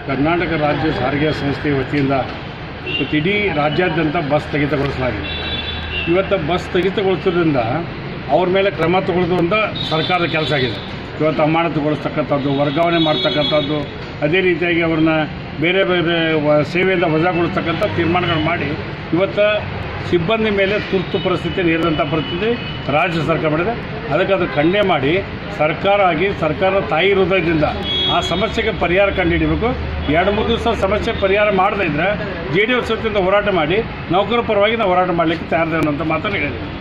ಕರ್ನಾಟಕ ರಾಜ್ಯ ಸಾರಿಗೆ ಸಂಸ್ಥೆ ವತಿಯಿಂದ ಇವತ್ತು ಇಡೀ ರಾಜ್ಯಾದ್ಯಂತ ಬಸ್ ಸ್ಥಗಿತಗೊಳಿಸಲಾಗಿದೆ ಇವತ್ತು ಬಸ್ ಸ್ಥಗಿತಗೊಳಿಸೋದ್ರಿಂದ ಅವ್ರ ಮೇಲೆ ಕ್ರಮ ತಗೊಳ್ಳೋದು ಅಂತ ಸರ್ಕಾರದ ಕೆಲಸ ಆಗಿದೆ ಇವತ್ತು ಅಮಾನತುಗೊಳಿಸ್ತಕ್ಕಂಥದ್ದು ವರ್ಗಾವಣೆ ಮಾಡ್ತಕ್ಕಂಥದ್ದು ಅದೇ ರೀತಿಯಾಗಿ ಅವ್ರನ್ನ ಬೇರೆ ಬೇರೆ ವ- ಸೇವೆಯಿಂದ ವಜಾಗೊಳಿಸ್ತಕ್ಕಂಥ ತೀರ್ಮಾನಗಳು ಮಾಡಿ ಇವತ್ತು ಸಿಬ್ಬಂದಿ ಮೇಲೆ ತುರ್ತು ಪರಿಸ್ಥಿತಿ ನೀಡಿದಂಥ ಪರಿಸ್ಥಿತಿ ರಾಜ್ಯ ಸರ್ಕಾರ ಮಾಡಿದೆ ಅದಕ್ಕೆ ಅದು ಖಂಡನೆ ಮಾಡಿ ಸರ್ಕಾರ ಆಗಿ ಸರ್ಕಾರದ ತಾಯಿ ಹೃದಯದಿಂದ ಆ ಸಮಸ್ಯೆಗೆ ಪರಿಹಾರ ಕಂಡುಹಿಡಿಬೇಕು ಎರಡು ಮೂರು ದಿವಸ ಸಮಸ್ಯೆ ಪರಿಹಾರ ಮಾಡದೇ ಇದ್ದರೆ ಜೆ ಡಿ ಎಸ್ ವತಿಯಿಂದ ಹೋರಾಟ ಮಾಡಿ ನೌಕರ ಪರವಾಗಿ ನಾವು ಹೋರಾಟ ಮಾಡಲಿಕ್ಕೆ ತಯಾರಿದ್ದೇವೆ ಅಂತ ಮಾತನ್ನು ಹೇಳಿದ್ದೀವಿ